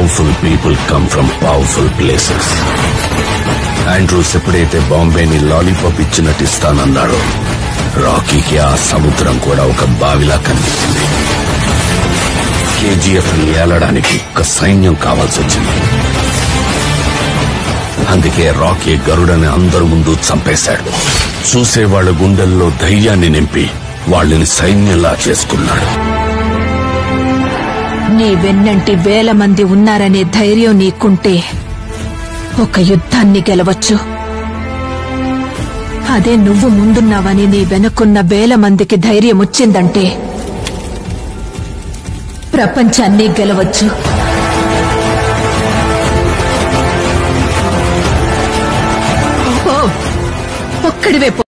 Powerful people come from powerful places Andrews ఎప్పుడైతే బాంబేని lollipop ఇచ్చినట్టు ఇస్తానన్నాడో రాకీకి ఆ సముద్రం కూడా ఒక బావిలా కనిపించింది కేజీఎఫ్ ని ఏలడానికి ఒక సైన్యం కావాల్సి వచ్చింది అందుకే రాకీ గరుడని అందరి ముందు చంపేశాడు చూసేవాళ్ల గుండెల్లో ధైర్యాన్ని నింపి వాళ్ళని సైన్యంలా చేసుకున్నాడు నీ వెన్నంటి వేల మంది ఉన్నారనే ధైర్యం నీకుంటే ఒక యుద్ధాన్ని గెలవచ్చు అదే నువ్వు ముందున్నావని నీ వెనుకున్న వేల మందికి ధైర్యం వచ్చిందంటే ప్రపంచాన్ని గెలవచ్చు ఓ, ఒక్కడివే పో.